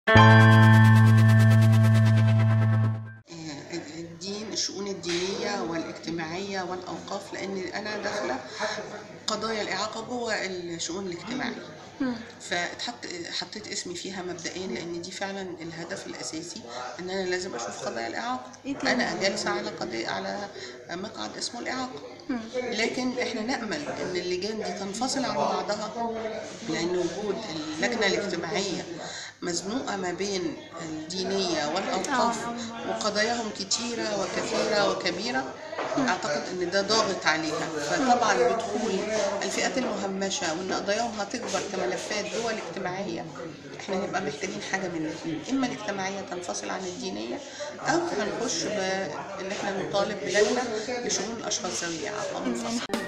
آه، الدين الشؤون الدينية والاجتماعية والأوقاف لأن أنا داخلة قضايا الإعاقة جوه الشؤون الاجتماعية فاتحط حطيت اسمي فيها مبدئيا لان دي فعلا الهدف الاساسي ان انا لازم اشوف قضايا الاعاقه إيه تاني؟ انا جالسه على قضيه على مقعد اسمه الاعاقه لكن احنا نامل ان اللجان دي تنفصل عن بعضها لان وجود اللجنه الاجتماعيه مزنوقه ما بين الدينيه والاوقاف وقضاياهم كتيره وكثيره وكبيره اعتقد ان ده ضاغط عليها فطبعا بدخول الفئات المهمشه وان قضاياهم هتكبر كملفات جوه الاجتماعيه احنا هنبقى محتاجين حاجه من الاثنين اما الاجتماعيه تنفصل عن الدينيه او هنخش بان احنا نطالب بلجنه لشؤون الاشخاص ذوي الاعاقه منفصله